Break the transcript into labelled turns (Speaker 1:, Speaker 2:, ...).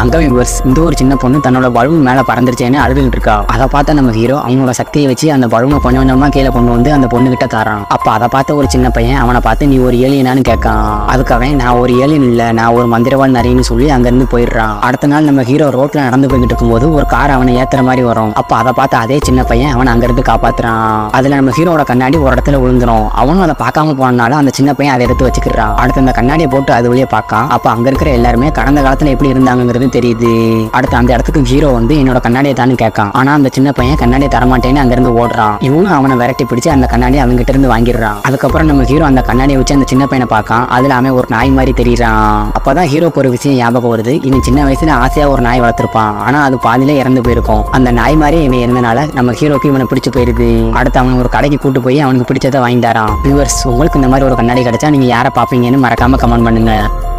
Speaker 1: அங்க வியூவர்ஸ் இந்த ஒரு சின்ன பொண்ணு தன்னோட பலூன் மேல பறந்துருச்சேன்னு அழுதுகிட்டு இருக்கா அதை பார்த்த நம்ம ஹீரோ அவனோட சக்தியை வச்சு அந்த பலூனை கொஞ்சம் கொஞ்சமா கீழே கொண்டு வந்து அந்த பொண்ணு கிட்ட தரான் அப்ப அதை பார்த்த ஒரு சின்ன பையன் அவனை பார்த்து நீ ஒரு ஏலியனான்னு கேட்கான் அதுக்காக நான் ஒரு ஏலியன் இல்ல நான் ஒரு மந்திரவாள் நிறையன்னு சொல்லி அங்க இருந்து போயிடுறான் அடுத்த நாள் நம்ம ஹீரோ ரோட்ல நடந்து போய்கிட்டு இருக்கும்போது ஒரு கார் அவனை ஏத்துற மாதிரி வரும் அப்ப அதை பார்த்து அதே சின்ன பையன் அவனை அங்க இருந்து காப்பாத்துறான் அதுல நம்ம ஹீரோட கண்ணாடி ஒரு இடத்துல விழுந்துரும் அவனும் அதை பார்க்காம போனனால அந்த சின்ன பையன் அதை எடுத்து வச்சுக்கிறான் அடுத்து அந்த கண்ணாடியை போட்டு அது வழியே பார்க்கான் அப்ப அங்க இருக்கிற எல்லாருமே கடந்த காலத்துல எப்படி இருந்தாங்கிறது தெரியுது அடுத்து அந்த இடத்துக்கு ஹீரோ வந்து என்னோட கண்ணாடியை தானு கேட்கான் ஆனா அந்த சின்ன பையன் கண்ணாடியை தரமாட்டேன்னு அங்க இருந்து ஓடுறான் இவனும் அவனை விரட்டி பிடிச்சு அந்த கண்ணாடி அவங்க கிட்ட இருந்து வாங்கிடுறான் அதுக்கப்புறம் நம்ம ஹீரோ அந்த கண்ணாடியை வச்சு அந்த சின்ன பையனை பார்க்கான் அதுல அவன் ஒரு நாய் மாதிரி தெரியறான் அப்பதான் ஹீரோக்கு ஒரு விஷயம் ஞாபகம் வருது இவன் சின்ன வயசுல ஆசையா ஒரு நாய் வளர்த்திருப்பான் ஆனா அது பாதியில இறந்து போயிருக்கும் அந்த நாய் மாதிரி இவன் இருந்தனால நம்ம ஹீரோக்கு இவனை பிடிச்சு போயிருது அடுத்து அவன் ஒரு கடைக்கு கூட்டு போய் அவனுக்கு பிடிச்சதை வாங்கிட்டாரான் வியூவர்ஸ் உங்களுக்கு இந்த மாதிரி ஒரு கண்ணாடி கிடைச்சா நீங்க யாரை பாப்பீங்கன்னு மறக்காம கமெண்ட் பண்ணுங்க